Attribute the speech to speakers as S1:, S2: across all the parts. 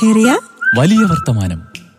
S1: ചെറിയ
S2: വലിയ വർത്തമാനം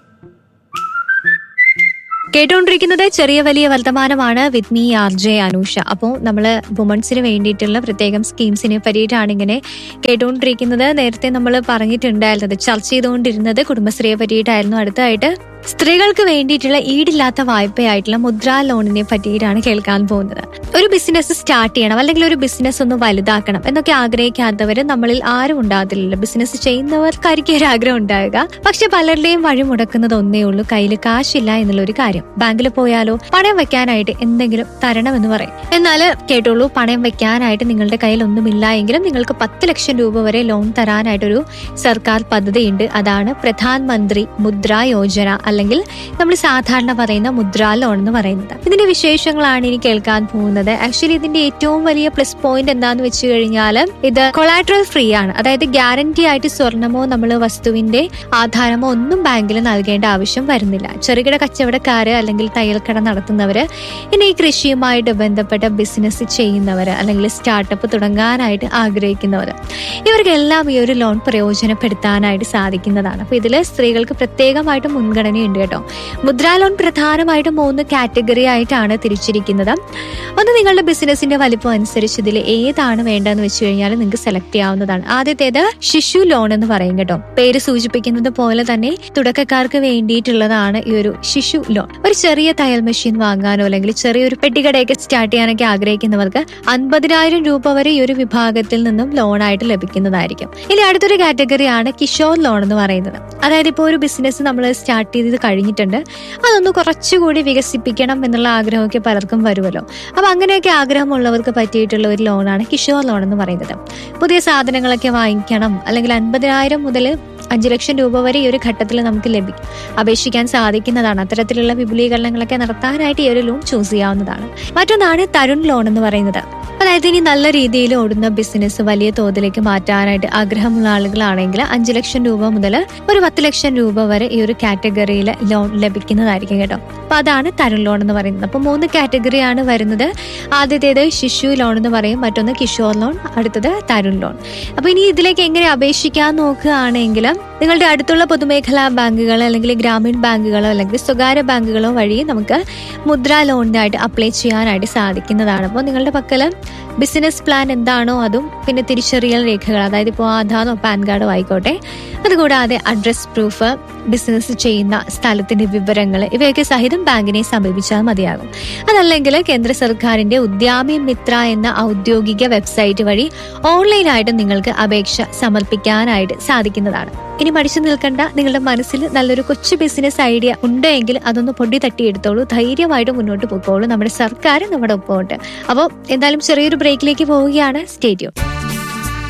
S3: കേട്ടുകൊണ്ടിരിക്കുന്നത് ചെറിയ വലിയ വർത്തമാനമാണ് with me R J Anusha അപ്പോൾ നമ്മൾ വുമൺസിന് വേണ്ടിയിട്ടുള്ള പ്രത്യേകം സ്കീംസിനെ പറ്റിയിട്ടാണ് ഇങ്ങനെ കേട്ടുകൊണ്ടിരിക്കുന്നത് നേരത്തെ നമ്മൾ പറഞ്ഞിട്ടുണ്ടായിരുന്നത് ചർച്ച ചെയ്തുകൊണ്ടിരുന്നത് കുടുംബശ്രീയെ പറ്റിയിട്ടായിരുന്നു അടുത്തായിട്ട് സ്ത്രീകൾക്ക് വേണ്ടിയിട്ടുള്ള ഈടില്ലാത്ത വായ്പയായിട്ടുള്ള മുദ്രാ ലോണിനെ പറ്റിയിട്ടാണ് കേൾക്കാൻ പോകുന്നത് ഒരു ബിസിനസ് സ്റ്റാർട്ട് ചെയ്യണം അല്ലെങ്കിൽ ഒരു ബിസിനസ് ഒന്ന് വലുതാക്കണം എന്നൊക്കെ ആഗ്രഹിക്കാത്തവര് നമ്മളിൽ ആരും ഉണ്ടാകത്തില്ലല്ലോ ബിസിനസ് ചെയ്യുന്നവർക്കായിരിക്കും ഒരു ആഗ്രഹം ഉണ്ടാവുക പക്ഷെ പലരുടെയും വഴി മുടക്കുന്നത് ഒന്നേ ഉള്ളൂ കയ്യിൽ കാശില്ല എന്നുള്ള ഒരു കാര്യം ബാങ്കിൽ പോയാലോ പണയം വെക്കാനായിട്ട് എന്തെങ്കിലും തരണമെന്ന് പറയും എന്നാൽ കേട്ടോളൂ പണയം വെക്കാനായിട്ട് നിങ്ങളുടെ കയ്യിൽ ഒന്നുമില്ല എങ്കിലും നിങ്ങൾക്ക് പത്ത് ലക്ഷം രൂപ വരെ ലോൺ തരാനായിട്ടൊരു സർക്കാർ പദ്ധതിയുണ്ട് അതാണ് പ്രധാൻ മന്ത്രി മുദ്ര യോജന അല്ലെങ്കിൽ നമ്മൾ സാധാരണ പറയുന്ന മുദ്രാ ലോൺ എന്ന് പറയുന്നത് ഇതിന്റെ വിശേഷങ്ങളാണ് ഇനി കേൾക്കാൻ പോകുന്നത് ആക്ച്വലി ഇതിന്റെ ഏറ്റവും വലിയ പ്ലസ് പോയിന്റ് എന്താന്ന് വെച്ച് കഴിഞ്ഞാൽ ഇത് കൊളാട്രൽ ഫ്രീ ആണ് അതായത് ഗ്യാരണ്ടി ആയിട്ട് സ്വർണമോ നമ്മൾ വസ്തുവിന്റെ ആധാരമോ ഒന്നും ബാങ്കിൽ നൽകേണ്ട ആവശ്യം വരുന്നില്ല ചെറുകിട കച്ചവടക്കാര് അല്ലെങ്കിൽ തയ്യൽക്കട നടത്തുന്നവര് ഇനി ഈ കൃഷിയുമായിട്ട് ബന്ധപ്പെട്ട ബിസിനസ് ചെയ്യുന്നവര് അല്ലെങ്കിൽ സ്റ്റാർട്ടപ്പ് തുടങ്ങാനായിട്ട് ആഗ്രഹിക്കുന്നവര് ഇവർക്കെല്ലാം ഈ ഒരു ലോൺ പ്രയോജനപ്പെടുത്താനായിട്ട് സാധിക്കുന്നതാണ് അപ്പൊ ഇതിൽ സ്ത്രീകൾക്ക് പ്രത്യേകമായിട്ട് മുൻഗണനയുണ്ട് കേട്ടോ മുദ്രാ ലോൺ പ്രധാനമായിട്ടും മൂന്ന് കാറ്റഗറി ആയിട്ടാണ് തിരിച്ചിരിക്കുന്നത് ഒന്ന് നിങ്ങളുടെ ബിസിനസിന്റെ വലിപ്പം അനുസരിച്ച് ഇതിൽ ഏതാണ് വേണ്ടതെന്ന് വെച്ച് കഴിഞ്ഞാൽ നിങ്ങൾക്ക് സെലക്ട് ചെയ്യാവുന്നതാണ് ആദ്യത്തേത് ശിശു ലോൺ എന്ന് പറയും കേട്ടോ പേര് സൂചിപ്പിക്കുന്നത് പോലെ തന്നെ തുടക്കക്കാർക്ക് വേണ്ടിയിട്ടുള്ളതാണ് ഈ ഒരു ശിശു ലോൺ ഒരു ചെറിയ തയ്യൽ മെഷീൻ വാങ്ങാനോ അല്ലെങ്കിൽ ചെറിയൊരു പെട്ടിക്കടയൊക്കെ സ്റ്റാർട്ട് ചെയ്യാനൊക്കെ ആഗ്രഹിക്കുന്നവർക്ക് അൻപതിനായിരം രൂപ വരെ ഈ ഒരു വിഭാഗത്തിൽ നിന്നും ലോണായിട്ട് ലഭിക്കുന്നതായിരിക്കും ഇനി അടുത്തൊരു കാറ്റഗറിയാണ് കിഷോർ ലോൺ എന്ന് പറയുന്നത് അതായത് ഇപ്പോൾ ഒരു ബിസിനസ് നമ്മൾ സ്റ്റാർട്ട് ചെയ്ത് കഴിഞ്ഞിട്ടുണ്ട് അതൊന്ന് കുറച്ചുകൂടി വികസിപ്പിക്കണം എന്നുള്ള ആഗ്രഹമൊക്കെ പലർക്കും വരുമല്ലോ അപ്പൊ അങ്ങനെയൊക്കെ ആഗ്രഹമുള്ളവർക്ക് പറ്റിയിട്ടുള്ള ഒരു ലോണാണ് കിഷോർ ലോൺ എന്ന് പറയുന്നത് പുതിയ സാധനങ്ങളൊക്കെ വാങ്ങിക്കണം അല്ലെങ്കിൽ അൻപതിനായിരം മുതൽ അഞ്ചു ലക്ഷം രൂപ വരെ ഈ ഒരു ഘട്ടത്തിൽ നമുക്ക് ലഭിക്കും അപേക്ഷിക്കാൻ സാധിക്കുന്നതാണ് അത്തരത്തിലുള്ള വിപുലീകരണങ്ങളൊക്കെ നടത്താനായിട്ട് ഈ ഒരു ലോൺ ചൂസ് ചെയ്യാവുന്നതാണ് മറ്റൊന്നാണ് തരുൺ ലോൺ എന്ന് പറയുന്നത് അതായത് ഇനി നല്ല രീതിയിൽ ഓടുന്ന ബിസിനസ് വലിയ തോതിലേക്ക് മാറ്റാനായിട്ട് ആഗ്രഹമുള്ള ആളുകളാണെങ്കിൽ അഞ്ചു ലക്ഷം രൂപ മുതൽ ഒരു പത്ത് ലക്ഷം രൂപ വരെ ഈ ഒരു കാറ്റഗറിയിൽ ലോൺ ലഭിക്കുന്നതായിരിക്കും കേട്ടോ അപ്പൊ അതാണ് തരുൺ ലോൺ എന്ന് പറയുന്നത് അപ്പൊ മൂന്ന് കാറ്റഗറിയാണ് വരുന്നത് ആദ്യത്തേത് ശിശു ലോൺ എന്ന് പറയും മറ്റൊന്ന് കിഷോർ ലോൺ അടുത്തത് തരുൺ ലോൺ അപ്പൊ ഇനി ഇതിലേക്ക് എങ്ങനെ അപേക്ഷിക്കാൻ നോക്കുകയാണെങ്കിൽ നിങ്ങളുടെ അടുത്തുള്ള പൊതുമേഖലാ ബാങ്കുകൾ അല്ലെങ്കിൽ ഗ്രാമീൺ ബാങ്കുകളോ അല്ലെങ്കിൽ സ്വകാര്യ ബാങ്കുകളോ വഴി നമുക്ക് മുദ്ര ലോണിനായിട്ട് അപ്ലൈ ചെയ്യാനായിട്ട് സാധിക്കുന്നതാണ് അപ്പോൾ നിങ്ങളുടെ പക്കൽ ബിസിനസ് പ്ലാൻ എന്താണോ അതും പിന്നെ തിരിച്ചറിയൽ രേഖകൾ അതായത് ഇപ്പോൾ ആധാറോ പാൻ കാർഡോ ആയിക്കോട്ടെ അതുകൂടാതെ അഡ്രസ് പ്രൂഫ് ബിസിനസ് ചെയ്യുന്ന സ്ഥലത്തിന്റെ വിവരങ്ങൾ ഇവയൊക്കെ സഹിതം ബാങ്കിനെ സമീപിച്ചാൽ മതിയാകും അതല്ലെങ്കിൽ കേന്ദ്ര സർക്കാരിന്റെ ഉദ്യാമി മിത്ര എന്ന ഔദ്യോഗിക വെബ്സൈറ്റ് വഴി ഓൺലൈനായിട്ട് നിങ്ങൾക്ക് അപേക്ഷ സമർപ്പിക്കാനായിട്ട് സാധിക്കുന്നതാണ് ഇനി മടിച്ചു നിൽക്കേണ്ട നിങ്ങളുടെ മനസ്സിൽ നല്ലൊരു കൊച്ചു ബിസിനസ് ഐഡിയ ഉണ്ടെങ്കിൽ അതൊന്ന് പൊടി തട്ടിയെടുത്തോളൂ ധൈര്യമായിട്ട് മുന്നോട്ട് പോയിക്കോളൂ നമ്മുടെ സർക്കാർ നമ്മുടെ ഒപ്പം ഉണ്ട് അപ്പോൾ എന്തായാലും ചെറിയൊരു ബ്രേക്കിലേക്ക് പോവുകയാണ് സ്റ്റേഡിയം